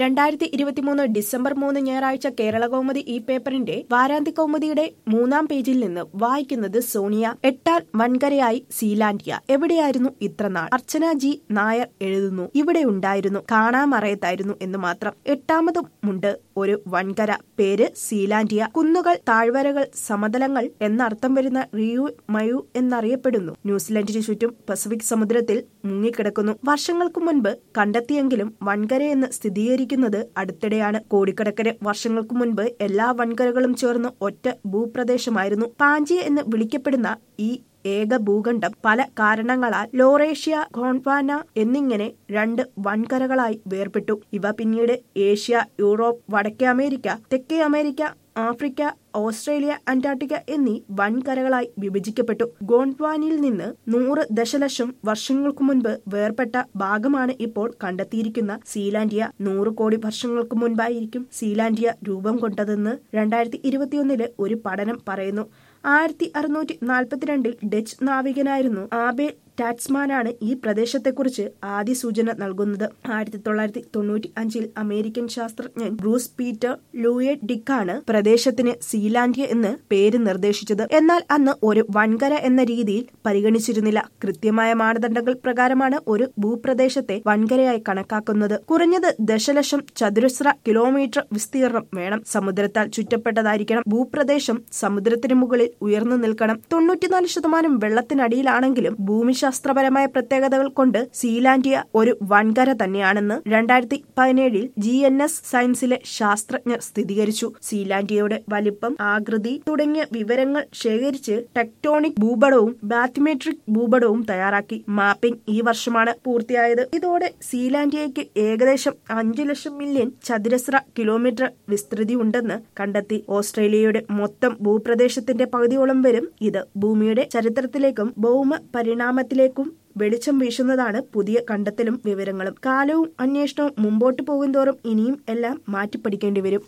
രണ്ടായിരത്തി ഇരുപത്തിമൂന്ന് ഡിസംബർ മൂന്ന് ഞായറാഴ്ച കേരള കൗമുദി ഈ പേപ്പറിന്റെ വാരാന്ത്യ കൗമുദിയുടെ മൂന്നാം പേജിൽ നിന്ന് വായിക്കുന്നത് സോണിയ എട്ടാൽ വൻകരയായി സീലാൻഡിയ എവിടെയായിരുന്നു ഇത്രനാൾ അർച്ചന ജി നായർ എഴുതുന്നു ഇവിടെ ഉണ്ടായിരുന്നു കാണാമറയത്തായിരുന്നു എന്ന് മാത്രം എട്ടാമതുമുണ്ട് ഒരു വൻകര പേര് സീലാൻഡിയ കുന്നുകൾ താഴ്വരകൾ സമതലങ്ങൾ എന്നർത്ഥം വരുന്ന റിയു മയു എന്നറിയപ്പെടുന്നു ന്യൂസിലൻഡിന് ചുറ്റും പസഫിക് സമുദ്രത്തിൽ മുങ്ങിക്കിടക്കുന്നു വർഷങ്ങൾക്ക് മുൻപ് കണ്ടെത്തിയെങ്കിലും വൻകരയെന്ന് സ്ഥിരീകരിക്കുന്നത് അടുത്തിടെയാണ് കോടിക്കണക്കിന് വർഷങ്ങൾക്ക് മുൻപ് എല്ലാ വൻകരകളും ചേർന്ന് ഒറ്റ ഭൂപ്രദേശമായിരുന്നു പാഞ്ചി എന്ന് വിളിക്കപ്പെടുന്ന ഈ ഏക ഭൂഖണ്ഡം പല കാരണങ്ങളാൽ ലോറേഷ്യ ഗോൺവാന എന്നിങ്ങനെ രണ്ട് വൻകരകളായി വേർപെട്ടു ഇവ പിന്നീട് ഏഷ്യ യൂറോപ്പ് വടക്കേ അമേരിക്ക തെക്കേ അമേരിക്ക ആഫ്രിക്ക ഓസ്ട്രേലിയ അന്റാർട്ടിക്ക എന്നീ വൻകരകളായി വിഭജിക്കപ്പെട്ടു ഗോണ്ട്വാനിൽ നിന്ന് നൂറ് ദശലക്ഷം വർഷങ്ങൾക്ക് മുൻപ് വേർപെട്ട ഭാഗമാണ് ഇപ്പോൾ കണ്ടെത്തിയിരിക്കുന്ന സീലാൻഡിയ നൂറ് കോടി വർഷങ്ങൾക്ക് മുൻപായിരിക്കും സീലാൻഡിയ രൂപം കൊണ്ടതെന്ന് രണ്ടായിരത്തി ഇരുപത്തിയൊന്നില് ഒരു പഠനം പറയുന്നു ആയിരത്തി അറുന്നൂറ്റി നാൽപ്പത്തിരണ്ടിൽ ഡച്ച് നാവികനായിരുന്നു ആബെ ടാറ്റ്സ്മാനാണ് ഈ പ്രദേശത്തെക്കുറിച്ച് ആദ്യ സൂചന നൽകുന്നത് ആയിരത്തി തൊള്ളായിരത്തി തൊണ്ണൂറ്റി അഞ്ചിൽ അമേരിക്കൻ ശാസ്ത്രജ്ഞൻ ബ്രൂസ് പീറ്റർ ലൂയറ്റ് ഡിക്കാണ് പ്രദേശത്തിന് സീലാൻഡിയ എന്ന് പേര് നിർദ്ദേശിച്ചത് എന്നാൽ അന്ന് ഒരു വൻകര എന്ന രീതിയിൽ പരിഗണിച്ചിരുന്നില്ല കൃത്യമായ മാനദണ്ഡങ്ങൾ പ്രകാരമാണ് ഒരു ഭൂപ്രദേശത്തെ വൻകരയായി കണക്കാക്കുന്നത് കുറഞ്ഞത് ദശലക്ഷം ചതുരശ്ര കിലോമീറ്റർ വിസ്തീർണം വേണം സമുദ്രത്താൽ ചുറ്റപ്പെട്ടതായിരിക്കണം ഭൂപ്രദേശം സമുദ്രത്തിന് മുകളിൽ ഉയർന്നു നിൽക്കണം തൊണ്ണൂറ്റിനാല് ശതമാനം വെള്ളത്തിനടിയിലാണെങ്കിലും ഭൂമിശാസ്ത്രപരമായ പ്രത്യേകതകൾ കൊണ്ട് സീലാൻഡിയ ഒരു വൻകര തന്നെയാണെന്ന് രണ്ടായിരത്തി പതിനേഴിൽ ജി എൻ എസ് സയൻസിലെ ശാസ്ത്രജ്ഞർ സ്ഥിരീകരിച്ചു സീലാൻഡിയയുടെ വലിപ്പം ആകൃതി തുടങ്ങിയ വിവരങ്ങൾ ശേഖരിച്ച് ടെക്ടോണിക് ഭൂപടവും ബാത്തിമെട്രിക് ഭൂപടവും തയ്യാറാക്കി മാപ്പിംഗ് ഈ വർഷമാണ് പൂർത്തിയായത് ഇതോടെ സീലാൻഡിയയ്ക്ക് ഏകദേശം അഞ്ചു ലക്ഷം മില്യൺ ചതുരശ്ര കിലോമീറ്റർ വിസ്തൃതി ഉണ്ടെന്ന് കണ്ടെത്തി ഓസ്ട്രേലിയയുടെ മൊത്തം ഭൂപ്രദേശത്തിന്റെ പകുതിയോളം വരും ഇത് ഭൂമിയുടെ ചരിത്രത്തിലേക്കും ഭൗമ പരിണാമത്തിലേക്കും വെളിച്ചം വീശുന്നതാണ് പുതിയ കണ്ടെത്തലും വിവരങ്ങളും കാലവും അന്വേഷണവും മുമ്പോട്ട് പോകുന്തോറും ഇനിയും എല്ലാം മാറ്റിപ്പടിക്കേണ്ടി വരും